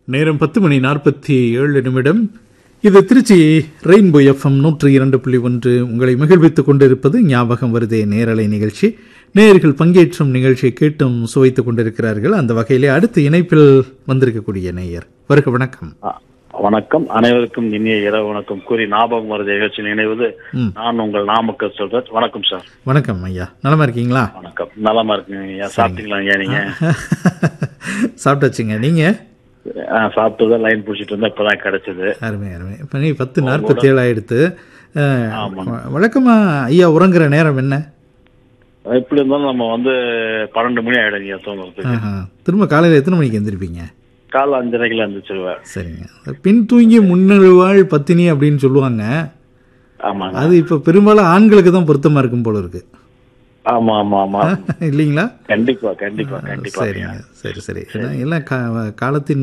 நேரம் பத்து மணி நாற்பத்தி ஏழு நிமிடம் இது திருச்சி ரெயின்போ எஃப்எம் நூற்றி இரண்டு புள்ளி ஒன்று உங்களை மகிழ்வித்துக் கொண்டிருப்பது ஞாபகம் வருதே நேரலை நிகழ்ச்சி நேயர்கள் பங்கேற்றும் நிகழ்ச்சியை கேட்டும் சுவைத்துக் கொண்டிருக்கிறார்கள் அந்த வகையிலே அடுத்த இணைப்பில் வந்திருக்கக்கூடிய நேயர் வருக வணக்கம் ஆ, வணக்கம் அனைவருக்கும் இனிய இரவு வணக்கம் கூறி ஞாபகம் வருது நிகழ்ச்சியில் இணைவது ம். நான் உங்கள் நாமக்கல் சொல்றேன் வணக்கம் சார் வணக்கம் ஐயா நலமா இருக்கீங்களா வணக்கம் நலமா இருக்குங்க ஐயா சாப்பிட்டீங்களா ஐயா நீங்க சாப்பிட்டாச்சுங்க நீங்க ஆ, சாப்பிட்டு லைன் பிடிச்சிட்டு இருந்தா இப்பதான் கிடைச்சது அருமை அருமை இப்போ நீ பத்து நாற்பத்தி ஏழு ஆயிடுத்து அஹ், ஆமாங்க. வ- வழக்கமா ஐயா உறங்குற நேரம் என்ன எப்படி இருந்தாலும் நம்ம வந்து பன்னெண்டு மணி ஆயிடும் ஐயா தூங்குறதுக்கு ஆஹா. திரும்ப காலையில் எத்தனை மணிக்கு எந்திருப்பீங்க காலை அஞ்சரைக்குல இருந்துச்சிருவேன் சரிங்க பின் தூங்கி முன்னெழுவாள் பத்தினி அப்படின்னு சொல்லுவாங்க ஆமாங்க அது இப்போ பெரும்பாலும் ஆண்களுக்கு தான் பொருத்தமா இருக்கும் போல இருக்கு ஆமா ஆமா ஆமா இல்லைங்களா கண்டிப்பா கண்டிப்பா கண்டிப்பா சரிங்க சரி சரி ஏன்னா எல்லாம் கா- காலத்தின்